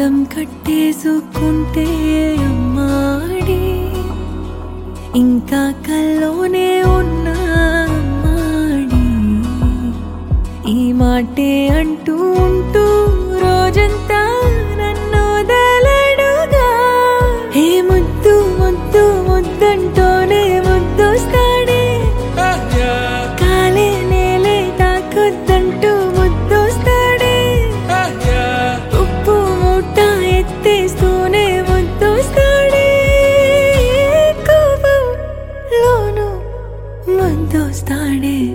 పంతం కట్టేసుకుంటే అమ్మాడి ఇంకా కల్లోనే ఉన్నా అమ్మాడి ఈ మాటే అంటూ ఉంటూ రోజంతా నన్ను వదలడుగా హే ముద్దు ముద్దు ముద్దంటూనే ముద్దొస్తాడే కాలే నేలే తాకొద్దంటూ ముద్దొస్తాడే ఉప్పు మూట ఎత్తేస్తూనే ముద్దొస్తాడే కోపంలోను ముద్దొస్తాడే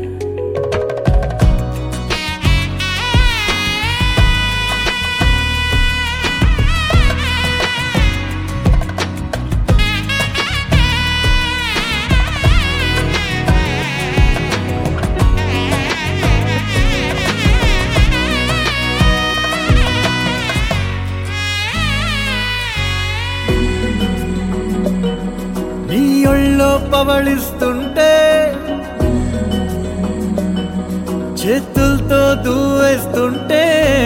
నీ ఒళ్ళో పవళిస్తుంటే చేతులతో దూవేస్తుంటే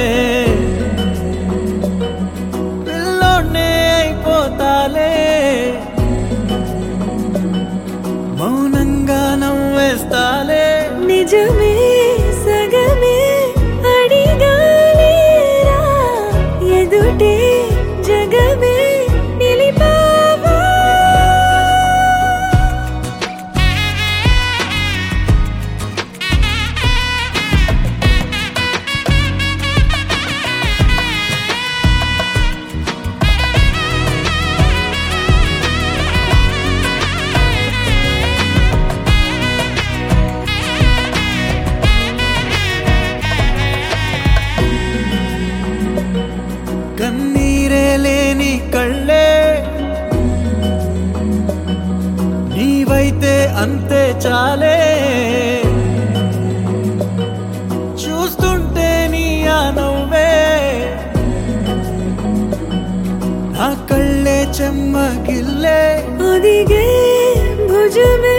పిల్లోనే అయిపోతాలే మౌనంగా నవ్వేస్తాలే నిజమే సగమే అడిగాలేరా ఎదుటే జగమే నిలిపావా కన్నీరే లేని కళ్ళే నీవైతే అంతే చాలే చూస్తుంటే నీ ఆ నవ్వే నా కళ్ళే చెమ్మగిల్లే ఒదిగే భుజమే